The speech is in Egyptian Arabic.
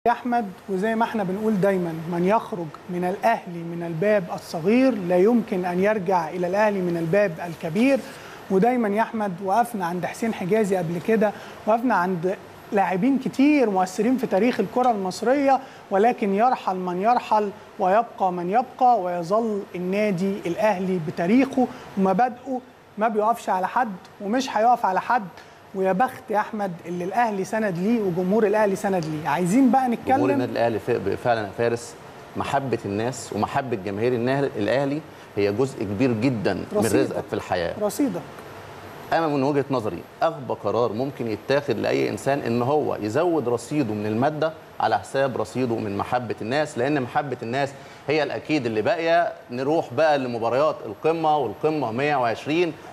يا احمد وزي ما احنا بنقول دايما من يخرج من الاهلي من الباب الصغير لا يمكن ان يرجع الى الاهلي من الباب الكبير ودايما يا احمد وقفنا عند حسين حجازي قبل كده وقفنا عند لاعبين كتير مؤثرين في تاريخ الكرة المصرية ولكن يرحل من يرحل ويبقى من يبقى ويظل النادي الأهلي بتاريخه ومبادئه ما بيقفش على حد ومش هيقف على حد ويا بخت يا احمد اللي الاهلي سند ليه وجمهور الاهلي سند ليه عايزين بقى جمهور نتكلم النادي الاهلي ف- فعلا يا فارس محبه الناس ومحبه جماهير النهل- الاهلي هي جزء كبير جدا من رصيدك. رزقك في الحياه رصيدك انا من وجهه نظري اغبى قرار ممكن يتاخد لاي انسان ان هو يزود رصيده من الماده على حساب رصيده من محبه الناس لان محبه الناس هي الاكيد اللي باقيه نروح بقى لمباريات القمه والقمه 120